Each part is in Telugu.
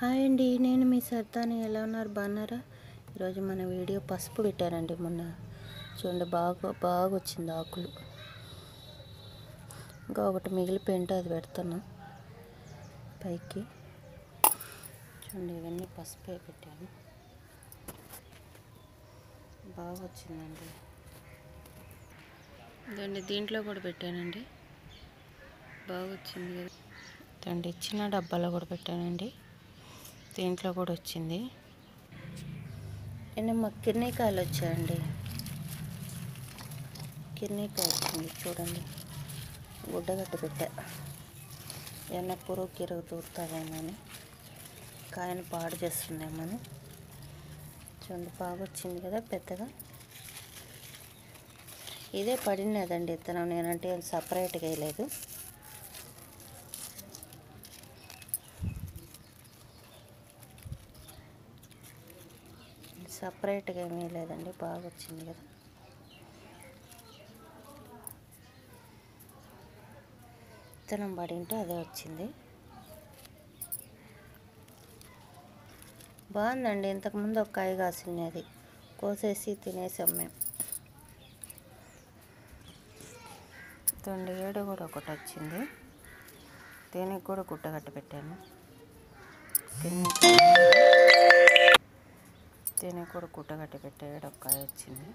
హాయ్ అండి నేను మీ సర్దాని ఎలా ఉన్నారు బాగున్నారా ఈరోజు మన వీడియో పసుపు పెట్టానండి మొన్న చూడండి బాగా బాగా వచ్చింది ఆకులు ఇంకా ఒకటి మిగిలిపోయింటే అది పెడతాను పైకి చూడండి ఇవన్నీ పసుపే పెట్టాను బాగా వచ్చిందండి ఇదండి దీంట్లో కూడా పెట్టానండి బాగా వచ్చింది కదా ఇదండి చిన్న డబ్బాలో కూడా పెట్టానండి దీంట్లో కూడా వచ్చింది నేను మా కిర్నీకాయలు వచ్చాయండి కిర్నీకాయ వచ్చింది చూడండి గుడ్డగట్ట పెట్టా ఏమన్నా పురుగు కిరుగు తూరుతుందేమో అని కాయను పాడు చేస్తుందేమని చూడండి బాగా వచ్చింది కదా పెద్దగా ఇదే పడినదండి ఇత్తనం నేనంటే ఏం సపరేట్గా వేయలేదు సపరేట్గా ఏమీ లేదండి బాగా వచ్చింది కదా విత్తనం పడింటే అదే వచ్చింది బాగుందండి ఇంతకుముందు ఒక కాయ కాసినది కోసేసి తినేసాం మేము తొండి ఏడు కూడా ఒకటి వచ్చింది దీనికి కూడా గుడ్డ కట్టి పెట్టాను దీనికి దీనికి కూడా గుడ్డ కట్టి పెట్టే ఏడొక్కాయ వచ్చింది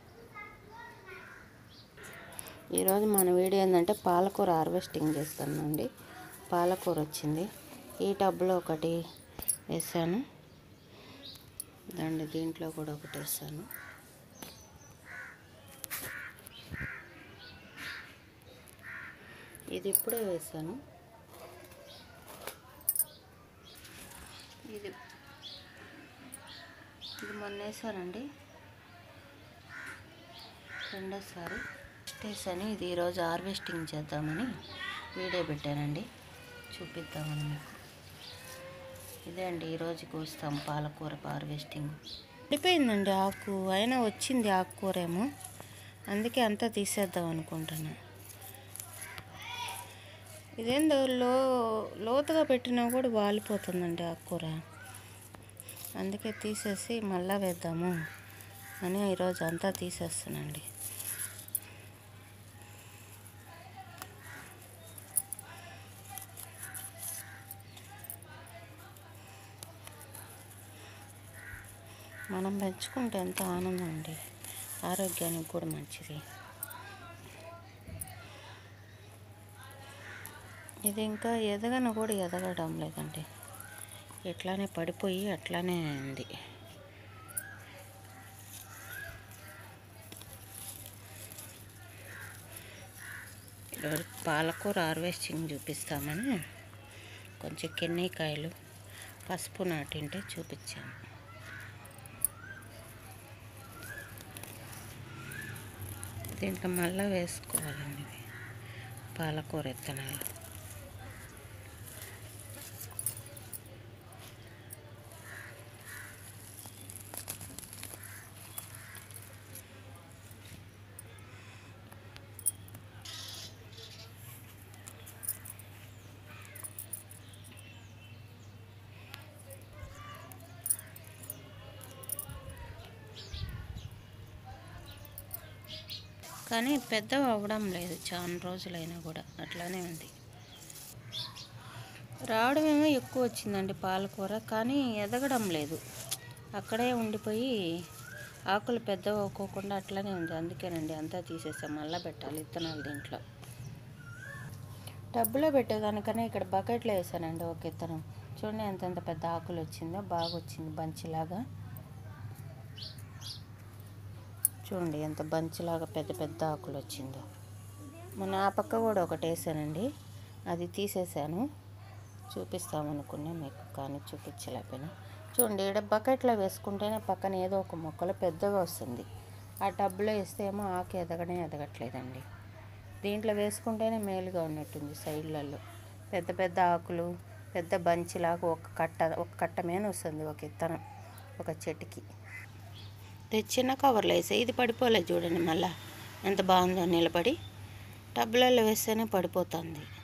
ఈరోజు మన వీడియో ఏంటంటే పాలకూర హార్వెస్టింగ్ చేస్తానండి పాలకూర వచ్చింది ఈ టబ్లో ఒకటి వేసాను దాండి దీంట్లో కూడా ఒకటి వేసాను ఇది ఇప్పుడే వేసాను ఇది ఇది మొన్న వేసానండి రెండోసారి వేసాను ఇది ఈరోజు హార్వెస్టింగ్ చేద్దామని వీడియో పెట్టానండి చూపిద్దామని మీకు ఇదే అండి ఈరోజు కోస్తాం పాలకూర హార్వెస్టింగ్ పడిపోయిందండి ఆకు అయినా వచ్చింది ఆకుకూర ఏమో అందుకే అంతా తీసేద్దాం అనుకుంటున్నా ఇదేందో లో లోతుగా పెట్టినా కూడా వాలిపోతుందండి ఆకుకూర అందుకే తీసేసి మళ్ళా వేద్దాము అని ఈరోజు అంతా తీసేస్తానండి మనం పెంచుకుంటే ఎంతో ఆనందం అండి ఆరోగ్యానికి కూడా మంచిది ఇది ఇంకా ఎదగన కూడా ఎదగడం లేదండి ఇట్లానే పడిపోయి అట్లానే ఉంది ఈరోజు పాలకూర హార్వెస్టింగ్ చూపిస్తామని కొంచెం కిన్నీకాయలు పసుపు నాటింటే చూపించాము దీంట్లో మళ్ళీ వేసుకోవాలండి ఇవి పాలకూర విత్తనాలు కానీ పెద్దవి అవ్వడం లేదు చాలా రోజులైనా కూడా అట్లానే ఉంది రావడం ఏమో ఎక్కువ వచ్చిందండి పాలకూర కానీ ఎదగడం లేదు అక్కడే ఉండిపోయి ఆకులు పెద్దవి అవ్వకోకుండా అట్లానే ఉంది అందుకేనండి అంతా తీసేసాం మళ్ళీ పెట్టాలి విత్తనాలు దీంట్లో టబ్బులో పెట్టేదానికన్నా ఇక్కడ బకెట్లో వేసానండి ఒక విత్తనం చూడండి ఎంతెంత పెద్ద ఆకులు వచ్చిందో బాగా వచ్చింది బంచిలాగా చూడండి ఎంత బంచిలాగా పెద్ద పెద్ద ఆకులు వచ్చిందో మొన్న ఆ పక్క కూడా ఒకటి వేసానండి అది తీసేసాను చూపిస్తామనుకున్నా మీకు కానీ చూపించలేకపోయినా చూడండి ఇక్కడ బకెట్లో వేసుకుంటేనే పక్కన ఏదో ఒక మొక్కలు పెద్దగా వస్తుంది ఆ టబ్లో వేస్తే ఏమో ఆకు ఎదగనే ఎదగట్లేదండి దీంట్లో వేసుకుంటేనే మేలుగా ఉన్నట్టుంది సైడ్లలో పెద్ద పెద్ద ఆకులు పెద్ద బంచిలాగా ఒక కట్ట ఒక కట్ట మీద వస్తుంది ఒక ఇత్తనం ఒక చెట్టుకి చిన్న కవర్లో వేసే ఇది పడిపోలేదు చూడండి మళ్ళా ఎంత బాగుందో నిలబడి టబ్లలో వేస్తేనే పడిపోతుంది